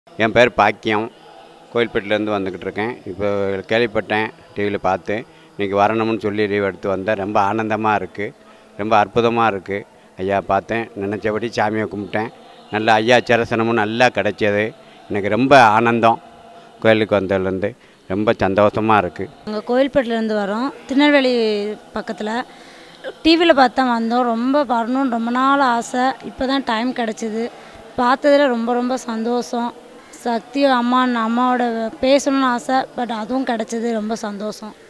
என் பேர் பாக்கியம் கோயில்பேட்டிலேருந்து வந்துக்கிட்டு இருக்கேன் இப்போ கேள்விப்பட்டேன் டிவியில் பார்த்து இன்றைக்கி வரணும்னு சொல்லி லீவ் எடுத்து வந்தேன் ரொம்ப ஆனந்தமாக இருக்குது ரொம்ப அற்புதமாக இருக்குது ஐயா பார்த்தேன் நினச்சபடி சாமியை கும்பிட்டேன் நல்லா ஐயா தரிசனமும் நல்லா கிடைச்சது எனக்கு ரொம்ப ஆனந்தம் கோயிலுக்கு வந்ததுலேருந்து ரொம்ப சந்தோஷமாக இருக்குது நாங்கள் கோயில்பேட்டிலேருந்து வரோம் திருநெல்வேலி பக்கத்தில் டிவியில் பார்த்தா வந்தோம் ரொம்ப வரணும்னு ரொம்ப நாள் ஆசை இப்போ தான் டைம் கிடச்சிது பார்த்ததுல ரொம்ப ரொம்ப சந்தோஷம் சக்தி அம்மா அம்மாவோட பேசணும்னு ஆசை பட் அதுவும் கிடச்சிது ரொம்ப சந்தோஷம்